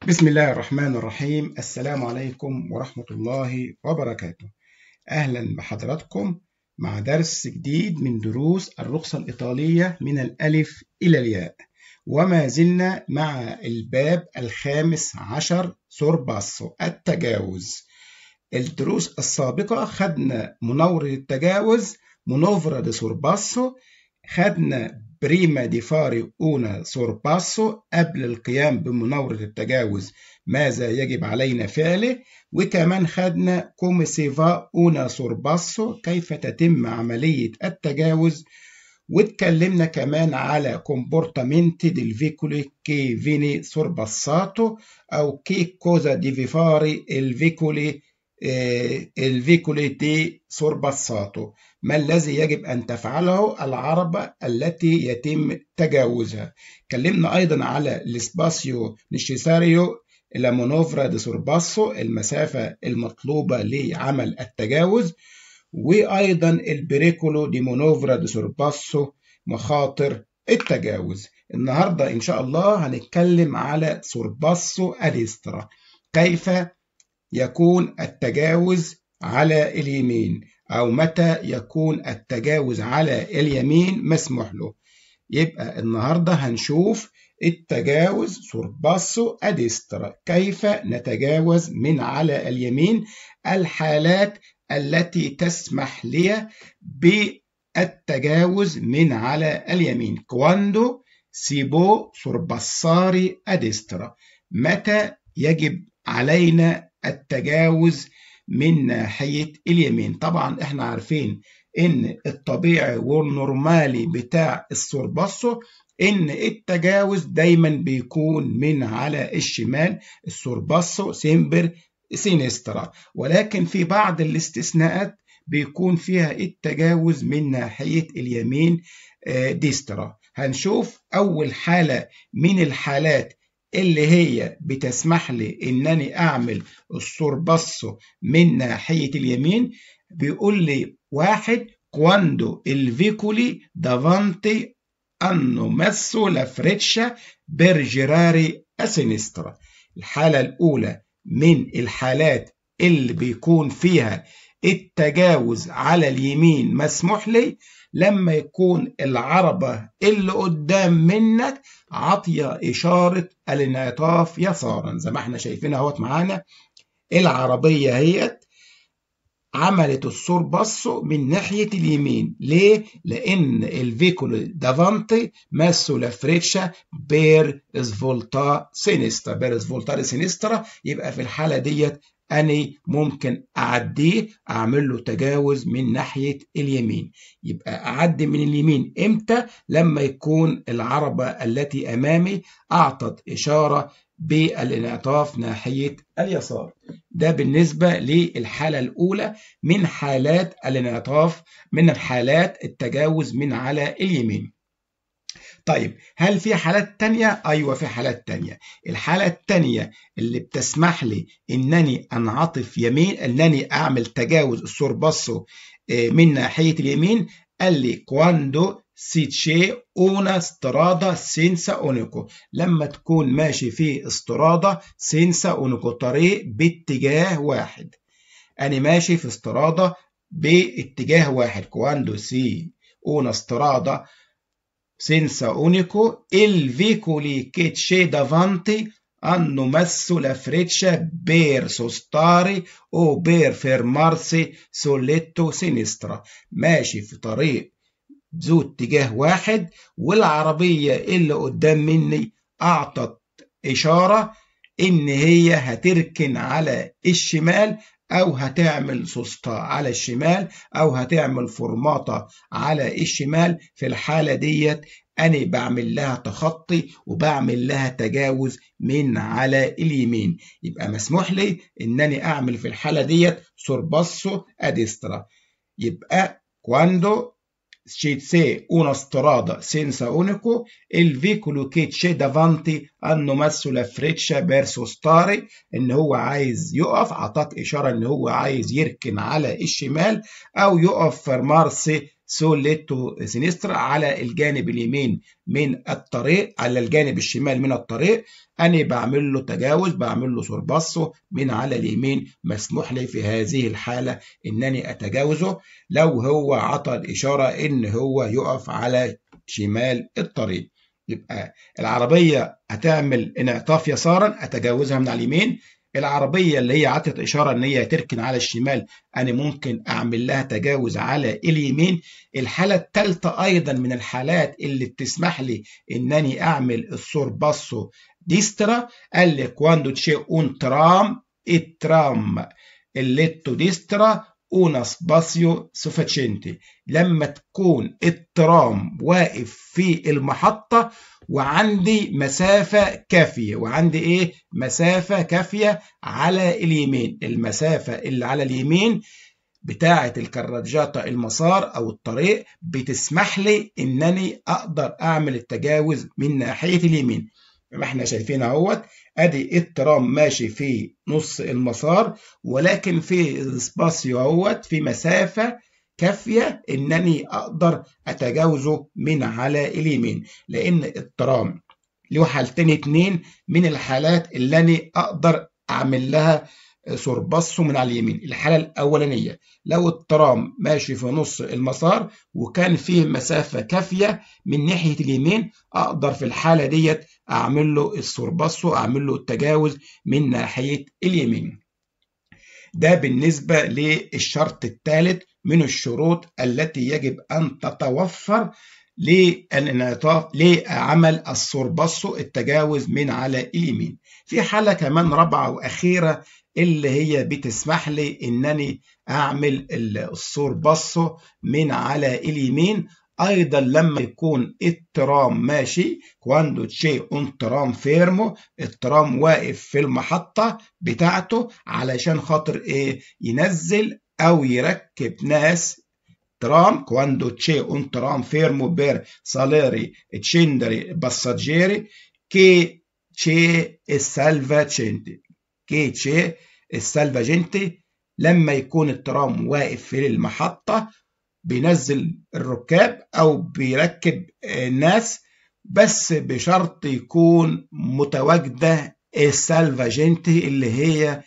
بسم الله الرحمن الرحيم السلام عليكم ورحمة الله وبركاته أهلا بحضراتكم مع درس جديد من دروس الرخصة الإيطالية من الألف إلى الياء وما زلنا مع الباب الخامس عشر سورباسو التجاوز الدروس السابقة خدنا منور التجاوز منوفرا دي سورباسو خدنا بريما دي فاري أونا سورباسو قبل القيام بمناورة التجاوز ماذا يجب علينا فعله وكمان خدنا كوم سيفا أونا سورباسو كيف تتم عملية التجاوز واتكلمنا كمان على كومبورتامنتي ديل فيكولي كي فيني سورباساتو أو كي كوزا دي فيفاري الفيكولي الفيكولي دي سورباساتو ما الذي يجب أن تفعله العربة التي يتم تجاوزها كلمنا أيضا على الاسباسيو نيشيساريو إلى مونوفرا دي سورباسو المسافة المطلوبة لعمل التجاوز وأيضا البريكولو دي مونوفرا دي سورباسو مخاطر التجاوز النهاردة إن شاء الله هنتكلم على سورباسو أديسترا كيف يكون التجاوز على اليمين أو متى يكون التجاوز على اليمين مسموح له يبقى النهاردة هنشوف التجاوز سورباسو أديسترا كيف نتجاوز من على اليمين الحالات التي تسمح لي بالتجاوز من على اليمين كواندو سيبو سورباساري أديسترا متى يجب علينا التجاوز من ناحية اليمين طبعا احنا عارفين ان الطبيعي والنورمالي بتاع السورباسو ان التجاوز دايما بيكون من على الشمال السورباسو سيمبر سينسترا ولكن في بعض الاستثناءات بيكون فيها التجاوز من ناحية اليمين ديسترا هنشوف أول حالة من الحالات اللي هي بتسمح لي انني اعمل السورباسو من ناحية اليمين بيقول لي واحد quando il vicoli davanti hanno messo la freccia per girare a sinistra الحالة الأولى من الحالات اللي بيكون فيها التجاوز على اليمين مسموح لي لما يكون العربة اللي قدام منك عطية إشارة الانعطاف يسارا زي ما احنا شايفين اهوت معانا العربية هي عملت السور بصو من ناحية اليمين ليه؟ لأن الفيكول دافانتي ماسو لافريتشا بير سفولتا سينسترا بير سفولتاري سينسترا يبقى في الحالة ديت أنا ممكن أعديه أعمل له تجاوز من ناحية اليمين يبقى أعدي من اليمين إمتى لما يكون العربة التي أمامي أعطت إشارة بالانعطاف ناحية اليسار ده بالنسبة للحالة الأولى من حالات الانعطاف من الحالات التجاوز من على اليمين طيب هل في حالات تانية؟ أيوة في حالات تانية الحالة التانية اللي بتسمح لي إنني أنعطف يمين إنني أعمل تجاوز السورباسو من ناحية اليمين قال لي كواندو سيتشي اونا سترادا سينسا اونيكو لما تكون ماشي في استرادا سينسا اونيكو طريق باتجاه واحد أنا ماشي في استرادا باتجاه واحد كواندو سي اونا سترادا senza unico il veicoli che c'è davanti hanno messo la freccia per sostare o per fermarsi sul letto sinistra ماشي في طريق ذو اتجاه واحد والعربية اللي قدام مني أعطت إشارة إن هي هتركن على الشمال أو هتعمل سسطة على الشمال أو هتعمل فرماطة على الشمال في الحالة ديت أنا بعمل لها تخطي وبعمل لها تجاوز من على اليمين يبقى مسموح لي إنني أعمل في الحالة ديت سورباسو أديسترا يبقى quando c'è una strada senza unico il veicolo che c'è davanti hanno messo la freccia verso stare ان هو عايز يقف عطاك اشاره ان هو عايز يركن على الشمال او يقف فرمارسي سوليتو سينسترا على الجانب اليمين من الطريق على الجانب الشمال من الطريق أنا بعمل له تجاوز بعمل له سورباسو من على اليمين مسموح لي في هذه الحالة إنني أتجاوزه لو هو عطى الإشارة إن هو يقف على شمال الطريق يبقى العربية هتعمل انعطاف يسارا أتجاوزها من على اليمين العربية اللي هي عطت إشارة إن هي تركن على الشمال أنا ممكن أعمل لها تجاوز على اليمين الحالة الثالثة أيضا من الحالات اللي بتسمح لي إنني أعمل السور باسو ديسترا قال لي كواندو تشي un tram il tram il letto destra una spazio sufficiente لما تكون الترام واقف في المحطة وعندي مسافة كافية وعندي ايه مسافة كافية على اليمين المسافة اللي على اليمين بتاعة الكراجاتا المسار أو الطريق بتسمح لي إنني أقدر أعمل التجاوز من ناحية اليمين ما احنا شايفين اهوت ادي الترام ماشي في نص المسار ولكن في السباسيو اهوت في مسافه كافيه انني اقدر اتجاوزه من على اليمين لان الترام له حالتين اتنين من الحالات اللي انا اقدر اعمل لها سورباسو من على اليمين الحالة الأولانية لو الترام ماشي في نص المسار وكان فيه مسافة كافية من ناحية اليمين أقدر في الحالة ديت أعمل له السورباسو أعمل له التجاوز من ناحية اليمين ده بالنسبة للشرط الثالث من الشروط التي يجب أن تتوفر للانعطاف لعمل السورباسو التجاوز من على اليمين في حالة كمان رابعة وأخيرة اللي هي بتسمح لي انني اعمل السور بصه من على اليمين ايضا لما يكون الترام ماشي كواندو تشي اون ترام فيرمو الترام واقف في المحطة بتاعته علشان خاطر ايه ينزل او يركب ناس ترام quando c'è un tram fermo per salire e scendere passeggeri che c'è il salvagente che c'è السالفاجنتي لما يكون الترام واقف في المحطة بينزل الركاب أو بيركب الناس بس بشرط يكون متواجدة السالفاجنتي اللي هي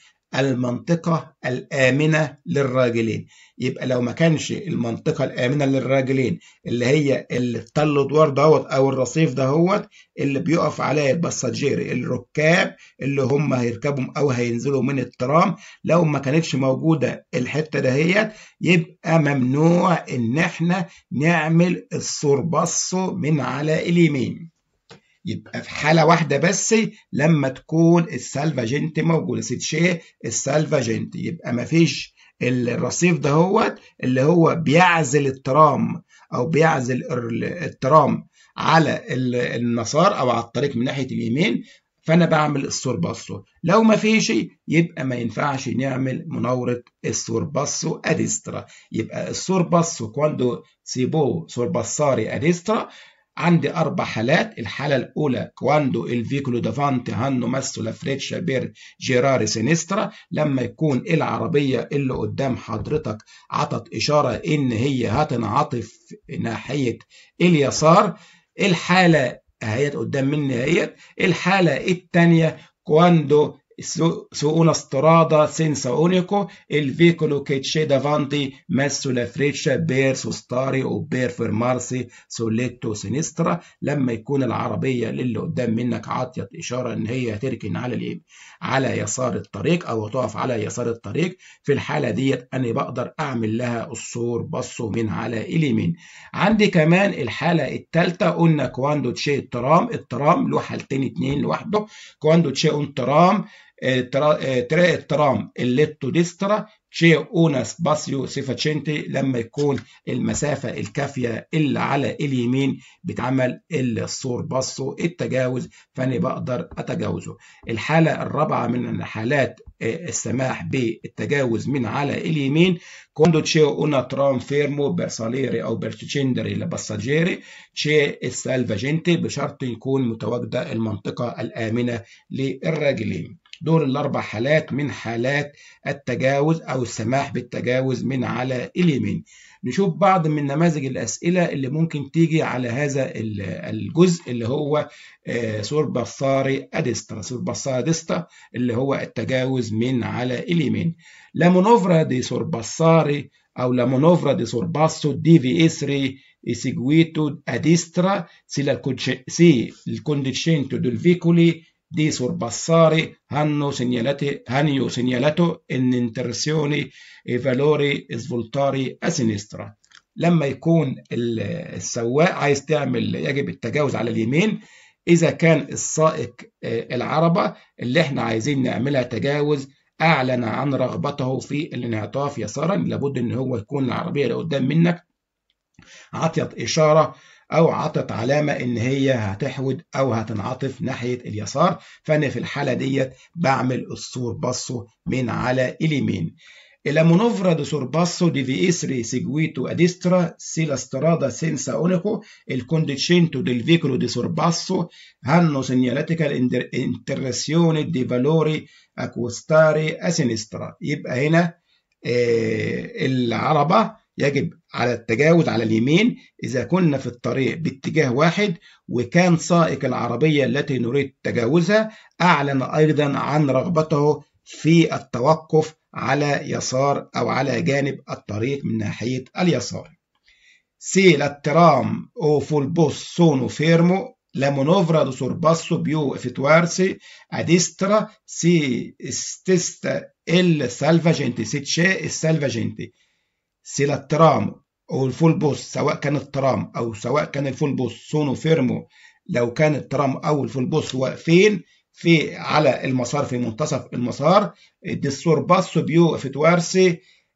المنطقة الآمنة للراجلين يبقى لو ما كانش المنطقة الآمنة للراجلين اللي هي التل دوار دوت أو الرصيف دهوت اللي بيقف عليه البساجير الركاب اللي هم هيركبوا أو هينزلوا من الترام لو ما كانتش موجودة الحتة دهيت يبقى ممنوع إن إحنا نعمل السورباسو من على اليمين يبقى في حالة واحدة بس لما تكون السالفاجنت موجودة سيتشيه السالفاجنت يبقى مفيش الرصيف ده هو اللي هو بيعزل الترام أو بيعزل الترام على المسار أو على الطريق من ناحية اليمين فأنا بعمل السورباسو لو ما فيش يبقى ما ينفعش نعمل مناورة السورباسو أديسترا يبقى السورباسو كواندو سيبو سورباساري أديسترا عندي أربع حالات الحالة الأولى كواندو الفيكولو دافانتي هانو ماسو لافريتشا بير جيراري سينسترا لما يكون العربية اللي قدام حضرتك عطت إشارة إن هي هتنعطف ناحية اليسار الحالة اهيت قدام مني اهيت الحالة الثانية كواندو su una strada senza unico il veicolo che c'è davanti messo la freccia per sostare o per fermarsi sul letto sinistra لما يكون العربية اللي قدام منك عاطية إشارة إن هي هتركن على اليمين على يسار الطريق أو تقف على يسار الطريق في الحالة ديت أنا بقدر أعمل لها السور بصه من على اليمين عندي كمان الحالة الثالثة قلنا كواندو تشي الترام الترام له حالتين اتنين لوحده كواندو تشي un ترام tre tram il letto destra c'è una spazio sufficiente لما يكون المسافة الكافية اللي على اليمين بتعمل السور باصو التجاوز فأنا بقدر أتجاوزه الحالة الرابعة من حالات السماح بالتجاوز من على اليمين quando c'è una tram fermo per salire أو per scendere i passeggeri c'è il salvagente بشرط يكون متواجدة المنطقة الآمنة للراجلين دول الأربع حالات من حالات التجاوز أو السماح بالتجاوز من على اليمين نشوف بعض من نماذج الأسئلة اللي ممكن تيجي على هذا الجزء اللي هو سورباساري أديسترا سورباساري أديسترا اللي هو التجاوز من على اليمين لا مانوفرا دي سورباساري أو لا مانوفرا دي سورباسو دي في إسري eseguito a destra se, la, se il conducente del veicolo di sorpassare hanno segnalato, hanno segnalato un'intersezione e valori svoltari a sinistra لما يكون السواق عايز تعمل يجب التجاوز على اليمين إذا كان السائق العربة اللي احنا عايزين نعملها تجاوز أعلن عن رغبته في الانعطاف يسارا لابد إن هو يكون العربية اللي قدام منك عطيت إشارة أو عطت علامة إن هي هتحود أو هتنعطف ناحية اليسار فأنا في الحالة ديت بعمل السور باصو من على اليمين La manovra di sorpasso deve essere seguito a destra se la strada senza unico e il conducente del veicolo di sorpasso hanno segnaletica l'intersezione dei valori accostare a sinistra يبقى هنا العربة يجب على التجاوز على اليمين إذا كنا في الطريق باتجاه واحد وكان سائق العربية التي نريد تجاوزها أعلن أيضا عن رغبته في التوقف على يسار أو على جانب الطريق من ناحية اليسار. Se l'atteram o sul bus sono fermo, la manovra di sorpasso più effettuarsi a destra se stessa il salvagente, se c'è il salvagente. Se l'atteram أو الفول بوس سواء كان الترام أو سواء كان الفول بوس سونو فيرمو لو كان الترام أو الفول بوس واقفين في على المسار في منتصف المسار الدسور باسو بيو فتوارسي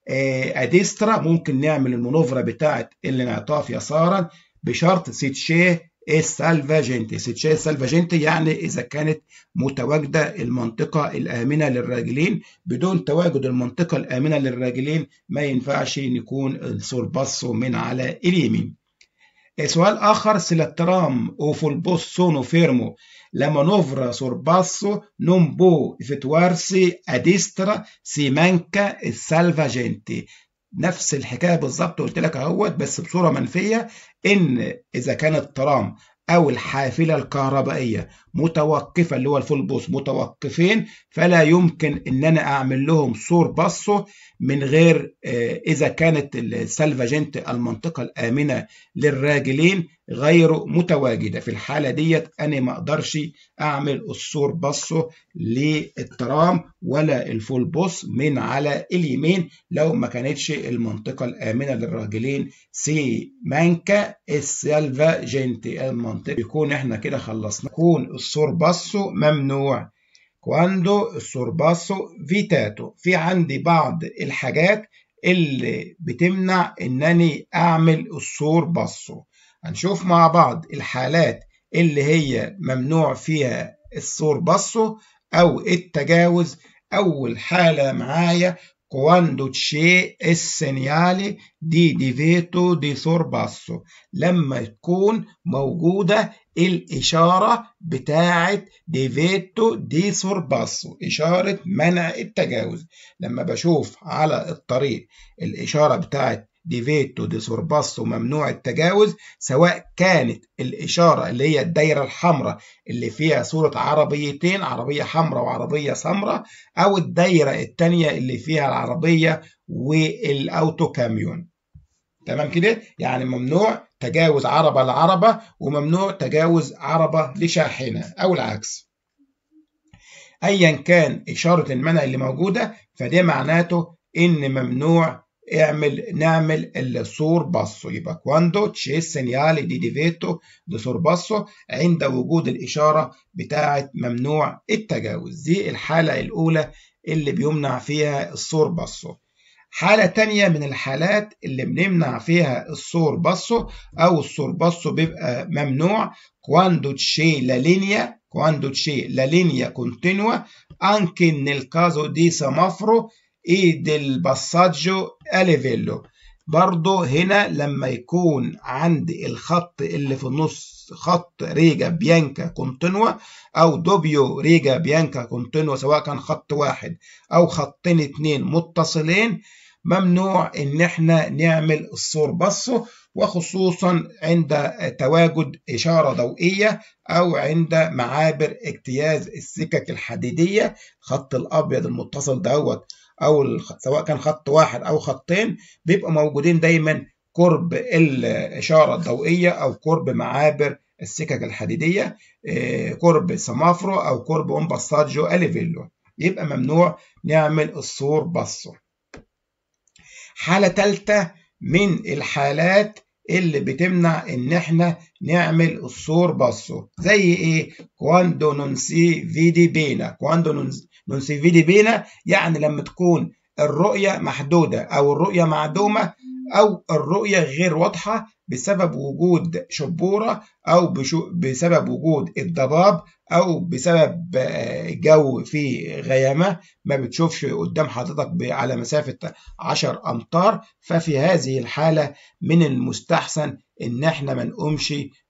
اديسترا ممكن نعمل المانوفرا بتاعه الانعطاف يسارا بشرط سيتشيه السالفاجنتي سيتشيه السالفاجنتي يعني اذا كانت متواجده المنطقه الامنه للراجلين بدون تواجد المنطقه الامنه للراجلين ما ينفعش يكون السور باسو من على اليمين سؤال آخر se la tram o sul bus sono fermo la manovra sorpasso non può effettuarsi a destra se manca il salvagente نفس الحكايه بالظبط قلت لك اهوت بس بصوره منفيه ان اذا كان الترام او الحافله الكهربائيه متوقفه اللي هو الفول بوس متوقفين فلا يمكن ان انا اعمل لهم سور باصو من غير اذا كانت السالفاجنت المنطقه الامنه للراجلين غير متواجده في الحاله ديت انا ما اقدرش اعمل السور باصو للترام ولا الفول بوس من على اليمين لو ما كانتش المنطقه الامنه للراجلين سي مانكا السالفاجنت المنطقه يكون احنا كده خلصنا يكون السور باصو ممنوع quando il sorpasso vietato في عندي بعض الحاجات اللي بتمنع انني اعمل السور باصو هنشوف مع بعض الحالات اللي هي ممنوع فيها السور باصو او التجاوز اول حالة معايا quando c'è il segnale di divieto di sorpasso لما تكون موجودة الإشارة بتاعة ديفيتو دي سورباسو إشارة منع التجاوز لما بشوف على الطريق الإشارة بتاعة ديفيتو دي سورباسو ممنوع التجاوز سواء كانت الإشارة اللي هي الدايرة الحمراء اللي فيها صورة عربيتين عربية حمراء وعربية سمراء أو الدايرة التانية اللي فيها العربية والأوتو كاميون تمام كده يعني ممنوع تجاوز عربة لعربة وممنوع تجاوز عربة لشاحنة أو العكس أيا كان إشارة المنع اللي موجودة فده معناته إن ممنوع اعمل نعمل السور باصو يبقى كواندو تشي سينيالي دي ديفيتو دي سور باصو عند وجود الإشارة بتاعة ممنوع التجاوز دي الحالة الأولى اللي بيمنع فيها السور باصو حالة تانية من الحالات اللي بنمنع فيها السور باصو أو السور باصو بيبقى ممنوع quando c'è la linea quando c'è la linea continua anche nel caso di semaforo e del passaggio a livello برضو هنا لما يكون عند الخط اللي في النص خط ريجا بيانكا كونتينوا او دوبيو ريجا بيانكا كونتينوا سواء كان خط واحد او خطين اتنين متصلين ممنوع ان احنا نعمل الصور بصه وخصوصا عند تواجد اشاره ضوئيه او عند معابر اجتياز السكك الحديديه خط الابيض المتصل دوت او سواء كان خط واحد او خطين بيبقوا موجودين دايما قرب الاشاره الضوئيه او قرب معابر السكك الحديديه قرب سمافرو او قرب اون باساجو اليفيلو يبقى ممنوع نعمل الصور بصه حاله ثالثه من الحالات اللي بتمنع ان احنا نعمل الصور بصه زي ايه كواندو نونسي فيدي بينا كواندو نونسي فيدي بينا يعني لما تكون الرؤية محدودة أو الرؤية معدومة أو الرؤية غير واضحة بسبب وجود شبورة أو بسبب وجود الضباب أو بسبب جو في غيامة ما بتشوفش قدام حضرتك على مسافة 10 أمتار ففي هذه الحالة من المستحسن إن احنا ما نقومش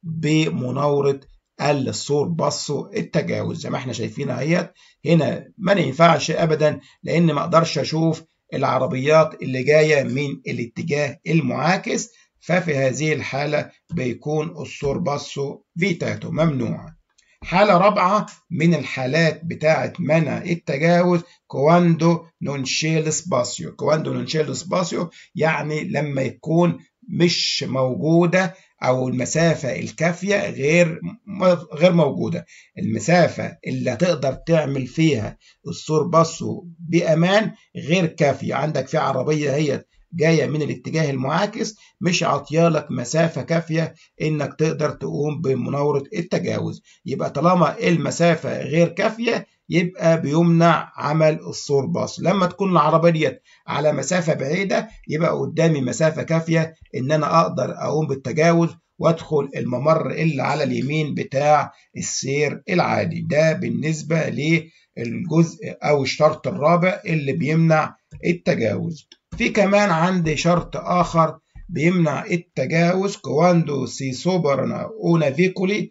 بمناورة الصور بصوا التجاوز زي ما احنا شايفين اهيت هنا ما ينفعش ابدا لان ما اقدرش اشوف العربيات اللي جايه من الاتجاه المعاكس ففي هذه الحاله بيكون الصور بصوا فيتاتو ممنوع حالة رابعة من الحالات بتاعة منع التجاوز كواندو نونشيل سباسيو كواندو نونشيل سباسيو يعني لما يكون مش موجودة أو المسافة الكافية غير غير موجودة المسافة اللي هتقدر تعمل فيها السور باصو بأمان غير كافية عندك في عربية هي جاية من الاتجاه المعاكس مش عطيالك مسافة كافية انك تقدر تقوم بمناورة التجاوز يبقى طالما المسافة غير كافية يبقى بيمنع عمل السور باص لما تكون العربية ديت على مسافة بعيدة يبقى قدامي مسافة كافية ان انا اقدر اقوم بالتجاوز وادخل الممر اللي على اليمين بتاع السير العادي ده بالنسبة للجزء او الشرط الرابع اللي بيمنع التجاوز في كمان عندي شرط آخر بيمنع التجاوز كواندو سي سوبرنا اونا فيكولي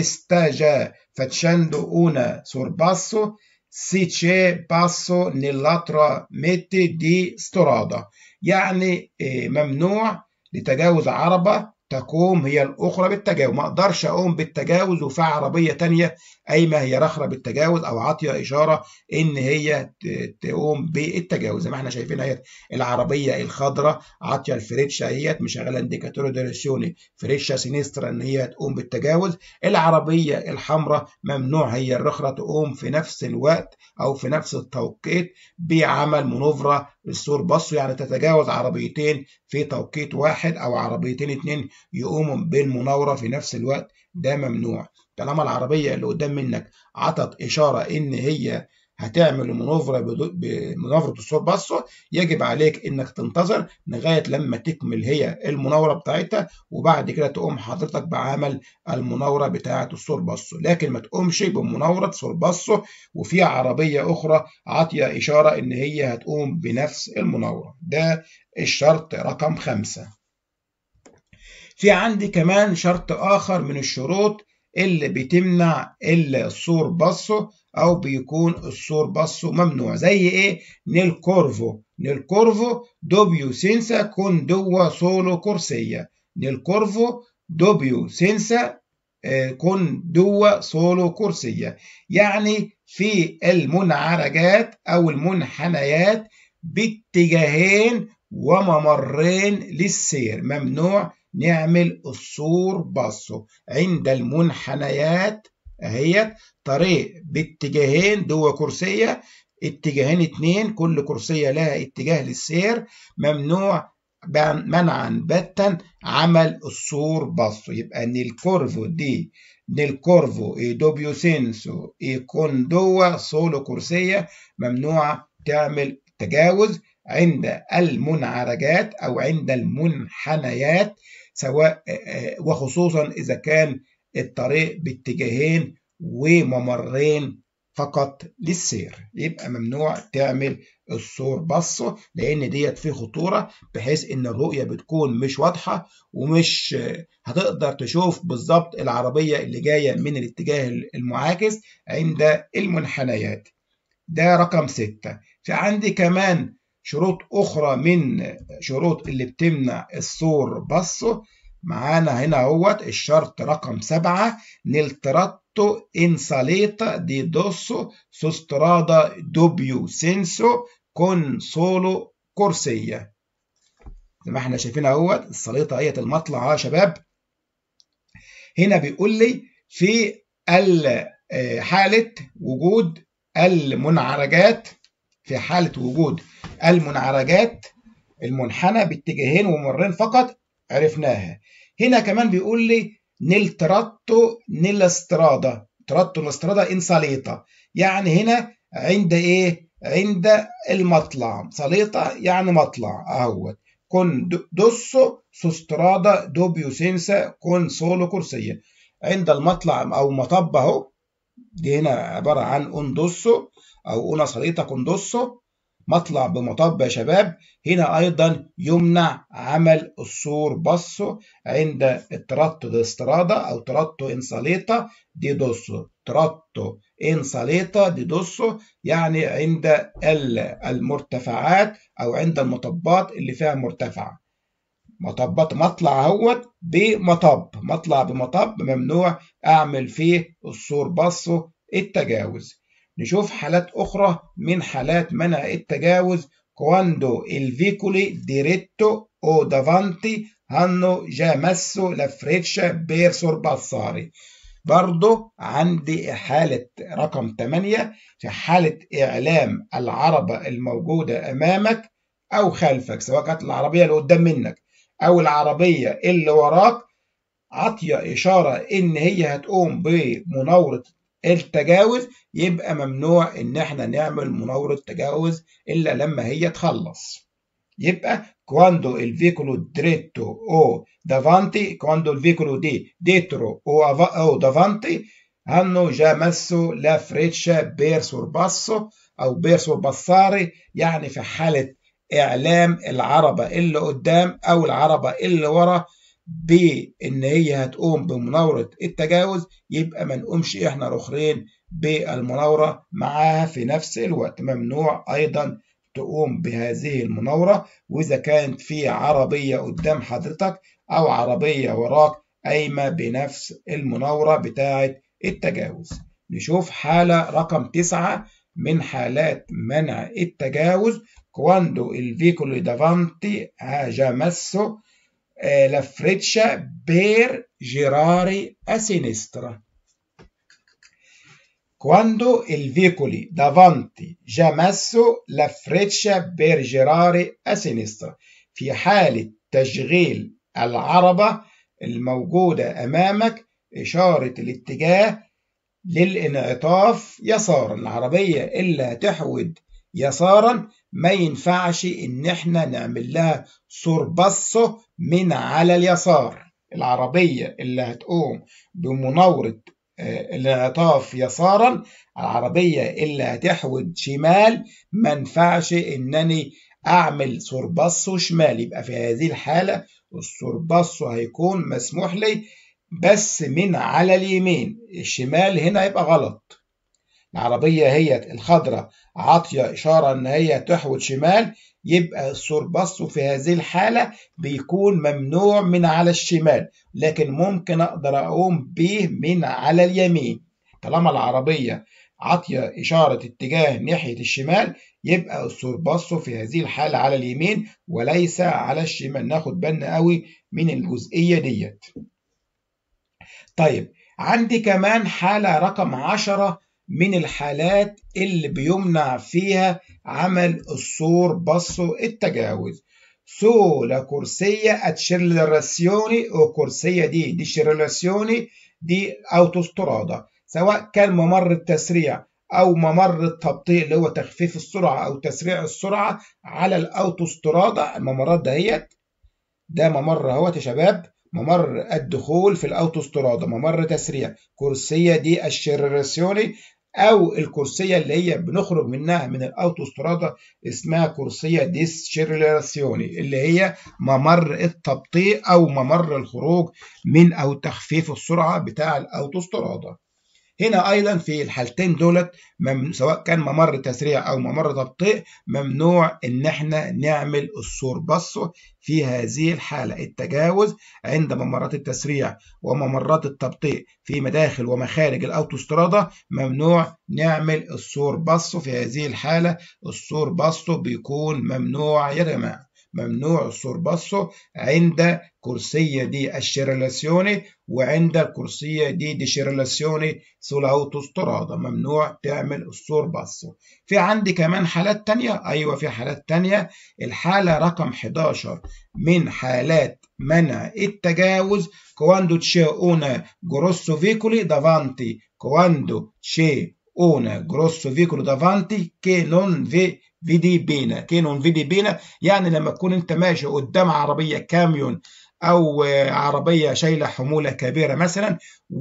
كيستاجا facendo una sorpasso si c'è passo nell'altra mette di strada يعني ممنوع لتجاوز عربة تقوم هي الأخرى بالتجاوز ما أقدرش أقوم بالتجاوز وفي عربية تانية قايمة هي رخرة بالتجاوز أو عاطية إشارة إن هي تقوم بالتجاوز زي ما احنا شايفين اهيت العربية الخضراء عاطية الفريتشا اهيت مشغلة انديكاتورو ديريسيوني فريتشا سينسترا إن هي تقوم بالتجاوز العربية الحمراء ممنوع هي الرخرة تقوم في نفس الوقت أو في نفس التوقيت بعمل منوفرة السور بصوا يعني تتجاوز عربيتين في توقيت واحد أو عربيتين اتنين يقوموا بالمناورة في نفس الوقت ده ممنوع طالما العربية اللي قدام منك عطت إشارة إن هي هتعمل المنوفرة بمناورة السور بصه يجب عليك إنك تنتظر لغاية لما تكمل هي المناورة بتاعتها وبعد كده تقوم حضرتك بعمل المناورة بتاعة السور بصه لكن ما تقومش بمناورة سور بصه وفي عربية أخرى عاطية إشارة إن هي هتقوم بنفس المناورة ده الشرط رقم خمسة في عندي كمان شرط آخر من الشروط اللي بتمنع السور بصه او بيكون السور بصه ممنوع زي ايه نيل كورفو نيل كورفو دوبيو سينسا كون دوا سولو كورسية نيل كورفو دوبيو سينسا كون دوا سولو كورسية يعني في المنعرجات او المنحنيات باتجاهين وممرين للسير ممنوع نعمل السور بصه عند المنحنيات اهيت طريق باتجاهين دو كرسية اتجاهين اتنين كل كرسية لها اتجاه للسير ممنوع منعا باتا عمل السور بصه يبقى نيل كورفو دي نيل كورفو اي دوبيو سينسو اي كون دوا سولو كرسية ممنوع تعمل تجاوز عند المنعرجات او عند المنحنيات سواء وخصوصا اذا كان الطريق باتجاهين وممرين فقط للسير يبقى ممنوع تعمل السور بصه لان ديت فيه خطوره بحيث ان الرؤيه بتكون مش واضحه ومش هتقدر تشوف بالظبط العربيه اللي جايه من الاتجاه المعاكس عند المنحنيات ده رقم ستة في عندي كمان شروط أخرى من شروط اللي بتمنع السور بصه معانا هنا اهوت الشرط رقم سبعة نلتراتو انساليتا دي دوسو سوسترادا دوبيو سينسو كون سولو كورسية زي ما احنا شايفين اهوت السليطة اهيت المطلع يا شباب هنا بيقول لي في حالة وجود المنعرجات في حالة وجود المنعرجات المنحنى باتجاهين ومرين فقط عرفناها هنا كمان بيقول لي نيل تراتو نيل استرادا تراتو الاسترادا ان صليطة يعني هنا عند ايه عند المطلع صليطة يعني مطلع اهوت كون دوسو سوسترادا دوبيو سينسا كون سولو كرسية عند المطلع او مطب اهو دي هنا عبارة عن اون دوسو او اون صليطة كوندوسو مطلع بمطب يا شباب هنا أيضا يمنع عمل السور بصو عند التراتو دي استرادا أو تراتو انساليتا دي دوسو تراتو انساليتا دي دوسو يعني عند المرتفعات أو عند المطبات اللي فيها مرتفعة مطبات مطلع اهوت بمطب مطلع بمطب ممنوع أعمل فيه السور بصو التجاوز نشوف حالات أخرى من حالات منع التجاوز quando il vicoli diretto o davanti hanno già messo la freccia per sorpassare برضو عندي حالة رقم 8 في حالة إعلام العربة الموجودة أمامك أو خلفك سواء كانت العربية اللي قدام منك أو العربية اللي وراك عطية إشارة إن هي هتقوم بمناورة التجاوز يبقى ممنوع ان احنا نعمل مناورة تجاوز الا لما هي تخلص يبقى quando il veicolo dritto o davanti quando il veicolo di dietro o, o davanti hanno già messo la freccia per sorpasso او per sorpassare يعني في حالة اعلام العربة اللي قدام او العربة اللي ورا بان هي هتقوم بمناوره التجاوز يبقى ما نقومش احنا الاخرين بالمناوره معاها في نفس الوقت ممنوع ايضا تقوم بهذه المناوره واذا كانت في عربيه قدام حضرتك او عربيه وراك قايمه بنفس المناوره بتاعه التجاوز نشوف حاله رقم تسعة من حالات منع التجاوز quando il veicolo davanti ha già messo la freccia per girare a sinistra. Quando il veicolo davanti già messo la freccia per girare a sinistra. في حالة تشغيل العربة الموجودة أمامك إشارة الاتجاه للانعطاف يسارا العربية اللي هتحود يسارا ما ينفعش ان احنا نعمل لها سوربصه من على اليسار العربية اللي هتقوم بمناورة الانعطاف يسارا العربية اللي هتحود شمال ما ينفعش انني اعمل سوربصه شمال يبقى في هذه الحالة السوربصه هيكون مسموح لي بس من على اليمين الشمال هنا يبقى غلط العربية هي الخضراء عاطية إشارة إن هي تحود شمال يبقى السوربص في هذه الحالة بيكون ممنوع من على الشمال لكن ممكن أقدر أقوم به من على اليمين طالما العربية عاطية إشارة اتجاه ناحية الشمال يبقى السوربص في هذه الحالة على اليمين وليس على الشمال ناخد بالنا قوي من الجزئية ديت طيب عندي كمان حالة رقم عشرة من الحالات اللي بيمنع فيها عمل السور بصو التجاوز سو لا كورسية اتشيرلراسيوني او كورسية دي دي شيرلاسيوني دي اوتوسترادا سواء كان ممر التسريع او ممر التبطيء اللي هو تخفيف السرعة او تسريع السرعة على الاوتوسترادا الممرات دهيت ده ممر اهوت يا شباب ممر الدخول في الاوتوسترادا ممر تسريع كورسية دي الشيرلاسيوني او الكرسيه اللي هي بنخرج منها من الاوتوسترادا اسمها كرسيه ديسشيرلاسيوني اللي هي ممر التبطيء او ممر الخروج من او تخفيف السرعه بتاع الاوتوسترادا هنا ايضا في الحالتين دولت سواء كان ممر تسريع او ممر تبطيء ممنوع ان احنا نعمل السور بص في هذه الحاله التجاوز عند ممرات التسريع وممرات التبطيء في مداخل ومخارج الاوتوسترادا ممنوع نعمل السور بص في هذه الحاله السور بص بيكون ممنوع يا جماعه ممنوع السورباسو عند كرسية دي الشيرلاسيوني وعند الكرسية دي دي شيرلاسيوني سولاوتوسترادا ممنوع تعمل السورباسو في عندي كمان حالات تانية أيوة في حالات تانية الحالة رقم 11 من حالات منع التجاوز كواندو تشي اونا جروسو فيكولي دافانتي كواندو تشي una grosso veicolo davanti che non vi فيدي بينا كينون فيدي بينا يعني لما تكون انت ماشي قدام عربيه كاميون او عربيه شايله حموله كبيره مثلا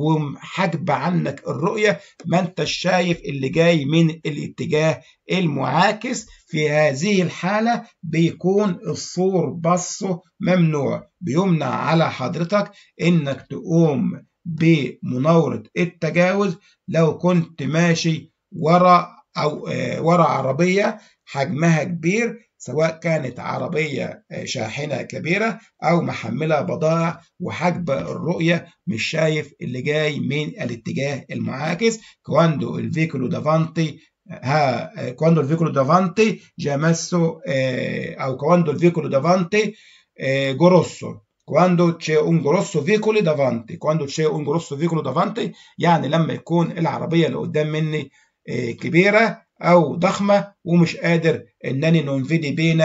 وحاجب عنك الرؤيه ما انت شايف اللي جاي من الاتجاه المعاكس في هذه الحاله بيكون الصور بصه ممنوع بيمنع على حضرتك انك تقوم بمناوره التجاوز لو كنت ماشي ورا او ورا عربيه حجمها كبير سواء كانت عربية شاحنة كبيرة أو محملة بضائع وحجب الرؤية مش شايف اللي جاي من الاتجاه المعاكس كواندو الفيكولو دافانتي ها كواندو الفيكولو دافانتي جاماسو أو كواندو الفيكولو دافانتي جروسو quando c'è un grosso veicolo davanti quando c'è un grosso veicolo davanti يعني لما يكون العربية اللي قدام مني كبيرة او ضخمه ومش قادر انني ننفدي بين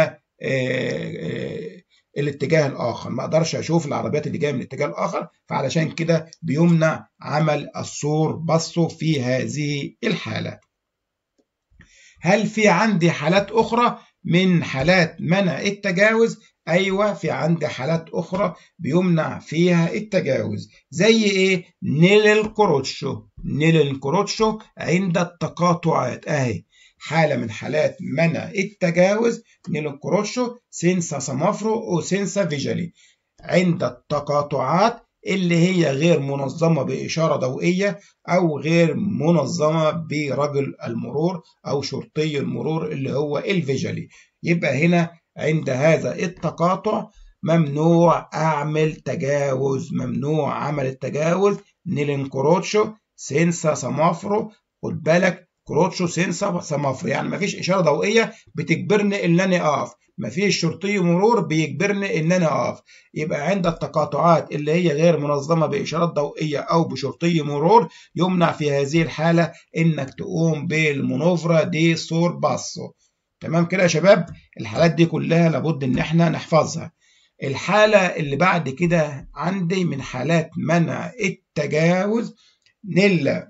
الاتجاه الاخر ما اقدرش اشوف العربيات اللي جايه من الاتجاه الاخر فعلشان كده بيمنع عمل السور بصه في هذه الحاله هل في عندي حالات اخرى من حالات منع التجاوز ايوه في عندي حالات اخرى بيمنع فيها التجاوز زي ايه نيل الكروتشو نيل الكروتشو عند التقاطعات اهي حالة من حالات منع التجاوز نيل الكروتشو سينسا سمافرو وسينسا فيجالي عند التقاطعات اللي هي غير منظمة بإشارة ضوئية أو غير منظمة برجل المرور أو شرطي المرور اللي هو الفيجالي يبقى هنا عند هذا التقاطع ممنوع أعمل تجاوز ممنوع عمل التجاوز نيلين كروتشو سينسا سمافرو خد بالك كروتشو سينسا سمافرو يعني مفيش إشارة ضوئية بتجبرني إن أنا أقف مفيش شرطي مرور بيجبرني إن أنا أقف يبقى عند التقاطعات اللي هي غير منظمة بإشارات ضوئية أو بشرطي مرور يمنع في هذه الحالة إنك تقوم بالمنوفرة دي سور باسو تمام كده يا شباب الحالات دي كلها لابد ان احنا نحفظها الحالة اللي بعد كده عندي من حالات منع التجاوز نيلا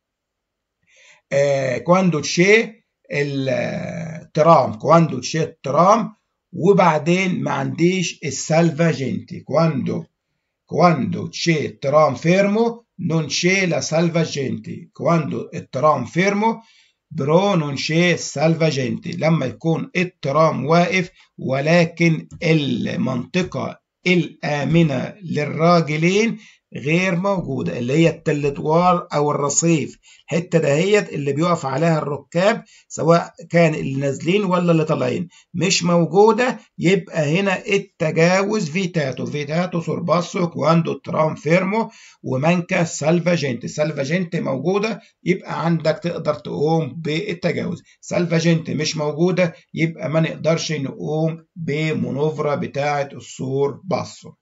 آه كواندو تشي الترام كواندو تشي الترام وبعدين ما عنديش السالفاجنتي كواندو كواندو تشي الترام فيرمو non c'è la salvagente quando il tram fermo برو non c'è salvagente لما يكون الترام واقف ولكن المنطقة الآمنة للراجلين غير موجودة اللي هي التلتوار أو الرصيف الحتة دهيت اللي بيقف عليها الركاب سواء كان اللي نازلين ولا اللي طالعين مش موجودة يبقى هنا التجاوز فيتاتو فيتاتو سورباسو كواندو ترام فيرمو ومانكا سالفاجنتي سالفاجنتي موجودة يبقى عندك تقدر تقوم بالتجاوز سالفاجنتي مش موجودة يبقى ما نقدرش نقوم بمنوفرة بتاعة السور باسو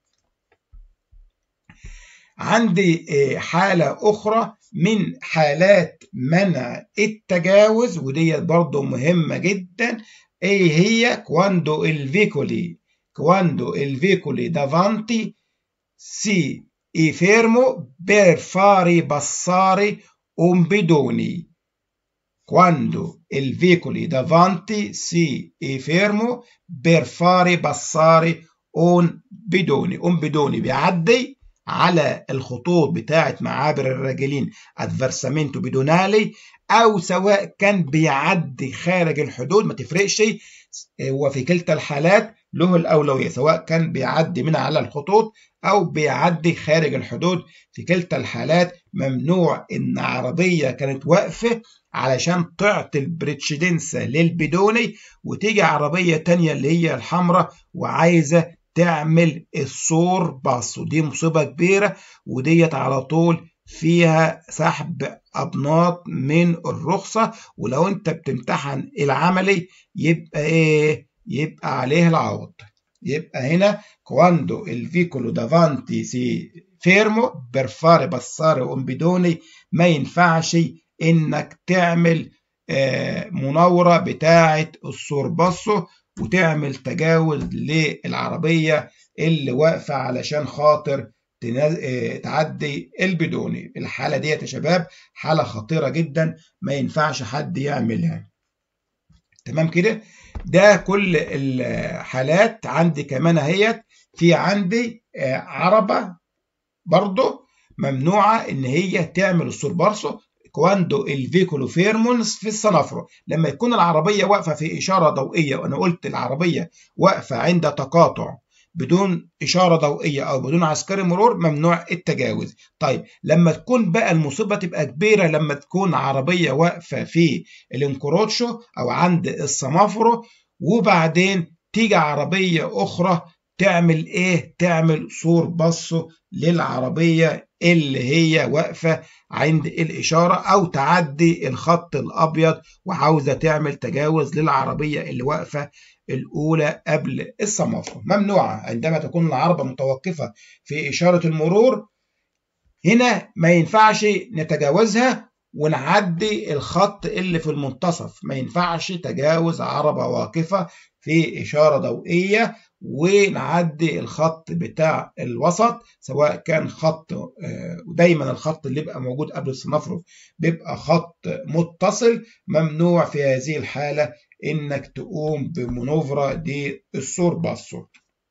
عندي حالة أخرى من حالات منع التجاوز ودي برضو مهمة جدا ايه هي كواندو الفيكولي كواندو الفيكولي دافانتي سي اي فيرمو بير فاري بصاري un bidoni quando il veicolo davanti si è fermo per fare passare un bidoni un bidoni بيعدي على الخطوط بتاعة معابر الراجلين ادفرسامنتو بيدونالي او سواء كان بيعدي خارج الحدود ما تفرقش وفي كلتا الحالات له الأولوية سواء كان بيعدي من على الخطوط أو بيعدي خارج الحدود في كلتا الحالات ممنوع إن عربية كانت واقفة علشان تعطي البريتشدنسة للبدوني وتيجي عربية تانية اللي هي الحمراء وعايزة تعمل السور باص ودي مصيبة كبيرة وديت على طول فيها سحب أبناط من الرخصة ولو أنت بتمتحن العملي يبقى إيه؟ يبقى عليه العوض يبقى هنا quando il vicolo davanti si fermo per fare passare un bidone ما ينفعش إنك تعمل مناورة بتاعة السور باصو وتعمل تجاوز للعربية اللي واقفة علشان خاطر تعدي البدوني الحالة ديت يا شباب حالة خطيرة جدا ما ينفعش حد يعملها تمام كده ده كل الحالات عندي كمان اهيت في عندي عربة برضو ممنوعة ان هي تعمل السور بارسو كواندو الفيكولو فيرمونس في السنافرو لما يكون العربية واقفة في إشارة ضوئية وأنا قلت العربية واقفة عند تقاطع بدون إشارة ضوئية أو بدون عسكري مرور ممنوع التجاوز طيب لما تكون بقى المصيبة تبقى كبيرة لما تكون عربية واقفة في الانكروتشو أو عند السمافرو وبعدين تيجي عربية أخرى تعمل إيه؟ تعمل سور بصو للعربية اللي هي واقفة عند الإشارة أو تعدي الخط الأبيض وعاوزة تعمل تجاوز للعربية اللي واقفة الأولى قبل السمافرة ممنوعة عندما تكون العربة متوقفة في إشارة المرور هنا ما ينفعش نتجاوزها ونعدي الخط اللي في المنتصف ما ينفعش تجاوز عربة واقفة في إشارة ضوئية ونعدي الخط بتاع الوسط سواء كان خط ودايما الخط اللي بيبقى موجود قبل السنافرو بيبقى خط متصل ممنوع في هذه الحالة انك تقوم بمنوفرة دي السور باصو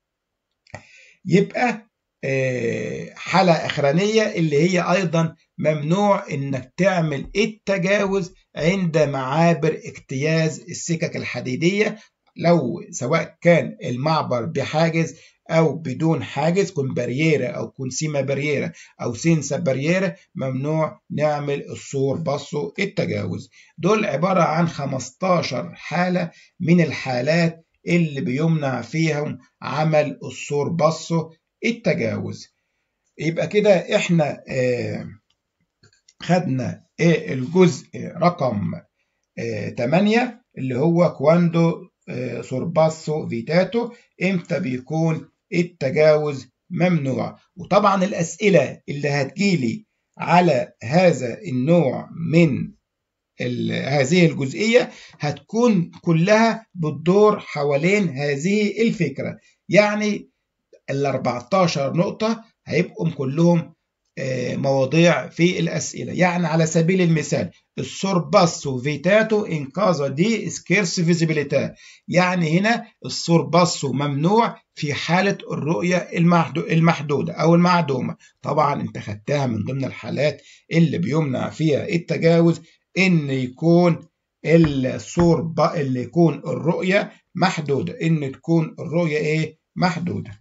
يبقى حالة أخرانية اللي هي أيضا ممنوع إنك تعمل التجاوز عند معابر اجتياز السكك الحديدية لو سواء كان المعبر بحاجز أو بدون حاجز كون بارييرة أو كون سيما بارييرة أو سينسا بارييرة ممنوع نعمل السور باصو التجاوز دول عبارة عن 15 حالة من الحالات اللي بيمنع فيهم عمل السور باصو التجاوز يبقى كده احنا اه خدنا اه الجزء رقم اه 8 اللي هو كواندو سورباسو فيتاتو امتى بيكون التجاوز ممنوع وطبعا الأسئلة اللي هتجيلي على هذا النوع من هذه الجزئية هتكون كلها بتدور حوالين هذه الفكرة يعني ال 14 نقطة هيبقوا كلهم مواضيع في الأسئلة يعني على سبيل المثال السورباسو فيتاتو إن كازا دي سكيرس فيزيبيليتا يعني هنا السورباسو ممنوع في حالة الرؤية المحدودة أو المعدومة طبعا انت خدتها من ضمن الحالات اللي بيمنع فيها التجاوز إن يكون السور اللي يكون الرؤية محدودة إن تكون الرؤية إيه محدودة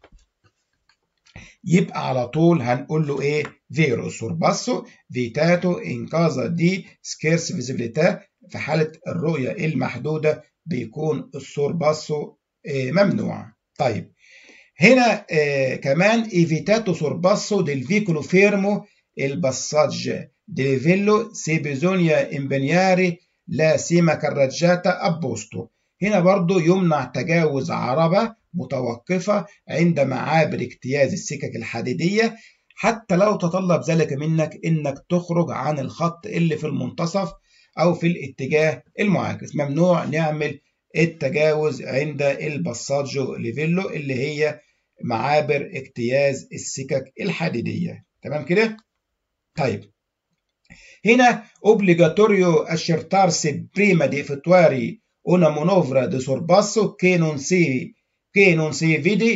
يبقى على طول هنقول له ايه فيرو سورباسو فيتاتو ان كازا دي سكيرس فيزيبيليتا في حالة الرؤية المحدودة بيكون السورباسو إيه ممنوع طيب هنا إيه كمان ايفيتاتو سورباسو ديل فيكولو فيرمو الباساج دي فيلو سي بيزونيا امبنياري لا سيما كراجاتا ابوستو هنا برضو يمنع تجاوز عربة متوقفة عند معابر اجتياز السكك الحديدية حتى لو تطلب ذلك منك انك تخرج عن الخط اللي في المنتصف او في الاتجاه المعاكس ممنوع نعمل التجاوز عند الباساجو ليفيلو اللي هي معابر اجتياز السكك الحديدية تمام كده طيب هنا obbligatorio accertarsi prima di effettuare una manovra di sorpasso che non si che non si vede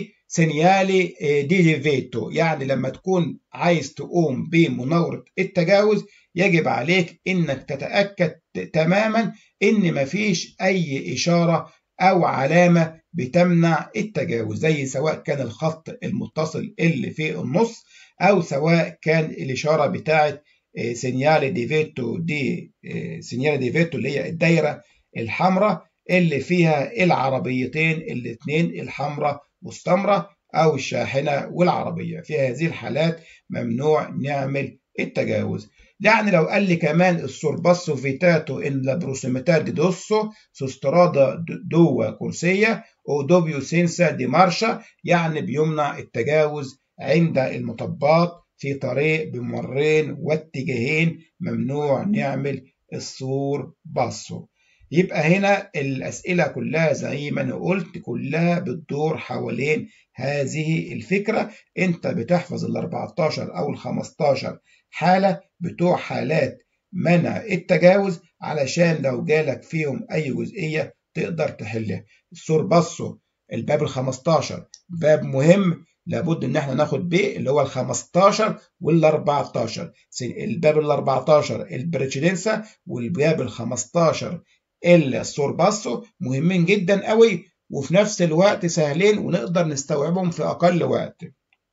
segnali di divieto يعني لما تكون عايز تقوم بمناورة التجاوز يجب عليك انك تتأكد تماما ان مفيش اي اشارة او علامة بتمنع التجاوز زي سواء كان الخط المتصل اللي في النص او سواء كان الاشارة بتاعت سينيالي دي فيتو دي سينيالي دي فيتو اللي هي الدايرة الحمراء اللي فيها العربيتين الاثنين الحمراء والسمراء او الشاحنة والعربية في هذه الحالات ممنوع نعمل التجاوز يعني لو قال لي كمان السورباسو فيتاتو ان لا بروسيميتà دي دوسو سوسترادا دو كورسية او دوبيو سينسا دي مارشا يعني بيمنع التجاوز عند المطبات في طريق بممرين واتجاهين ممنوع نعمل السور باسو يبقى هنا الأسئلة كلها زي ما أنا قلت كلها بتدور حوالين هذه الفكرة أنت بتحفظ ال 14 أو ال 15 حالة بتوع حالات منع التجاوز علشان لو جالك فيهم أي جزئية تقدر تحلها السور بصوا الباب ال 15 باب مهم لابد ان احنا ناخد بيه اللي هو ال 15 وال 14 الباب ال 14 البريتشيدنسا والباب ال 15 السور باسو مهمين جدا قوي وفي نفس الوقت سهلين ونقدر نستوعبهم في اقل وقت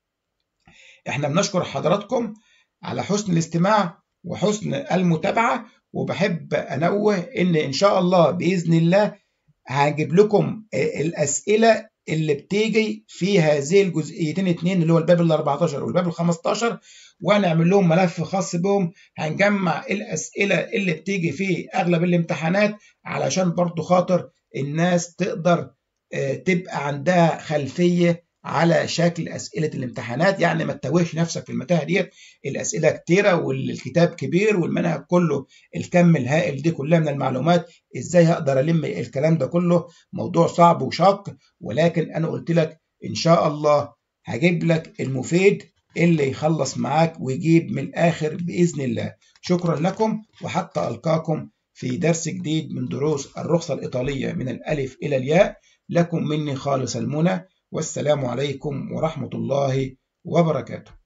احنا بنشكر حضراتكم على حسن الاستماع وحسن المتابعة وبحب أنوه إن إن شاء الله بإذن الله هجيب لكم الأسئلة اللي بتيجي في هذه الجزئيتين اتنين اللي هو الباب ال 14 والباب ال 15 وهنعمل لهم ملف خاص بهم هنجمع الأسئلة اللي بتيجي في أغلب الامتحانات علشان برضو خاطر الناس تقدر تبقى عندها خلفية على شكل أسئلة الامتحانات يعني ما تتوهش نفسك في المتاهة ديت الأسئلة كتيرة والكتاب كبير والمنهج كله الكم الهائل دي كلها من المعلومات إزاي هقدر ألم الكلام ده كله موضوع صعب وشاق ولكن أنا قلت لك إن شاء الله هجيب لك المفيد اللي يخلص معاك ويجيب من الآخر بإذن الله شكرا لكم وحتى ألقاكم في درس جديد من دروس الرخصة الإيطالية من الألف إلى الياء لكم مني خالص المنى والسلام عليكم ورحمة الله وبركاته